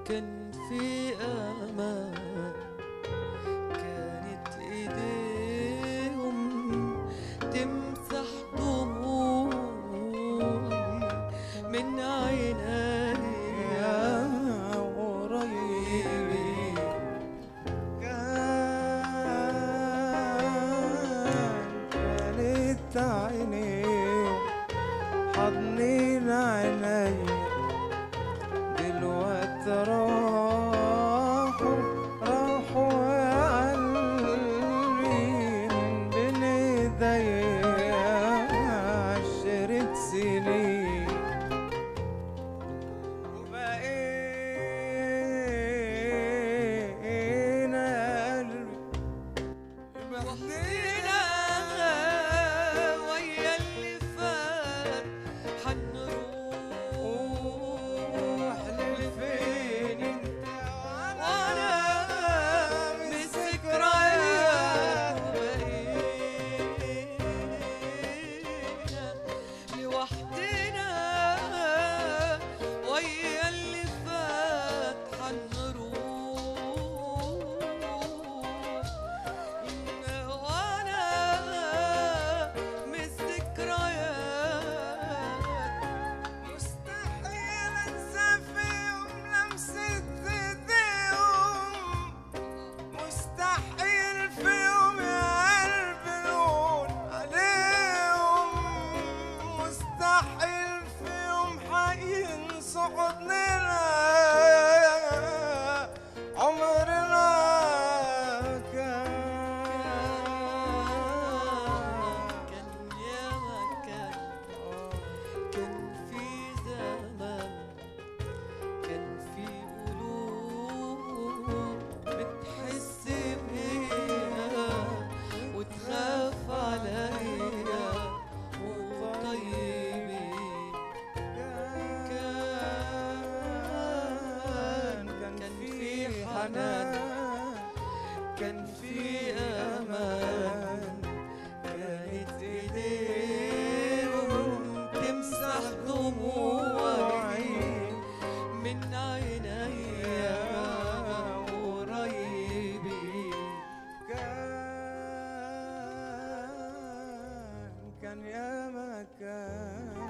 كان في امان كانت ايديهم تمسح دموعي من عيني يا قريبي كانت عيني حضنين عيني دلوقتي راحوا راحوا يا قلبي من بين ايديا عشرة سنين وبقينا قلبي وحدينا ويا اللي فات حنروح لفين انت وانا من الذكريات بقينا لوحدنا ويا اللي فات حنروح وانا من الذكريات مستحيل انسى فيهم لمسة ايديهم مستحيل فيهم يا قلبي نقول عليهم مستحيل فيهم حينسوا حضننا عمرنا كان كان يا مكان كان في زمان كان في قلوب بتحس بيها وتخاف عليا وطيبين كان كان في حنان كان في امان كانت ايديهم تمسح دموعي من عينيا قريبي كان كان يا مكان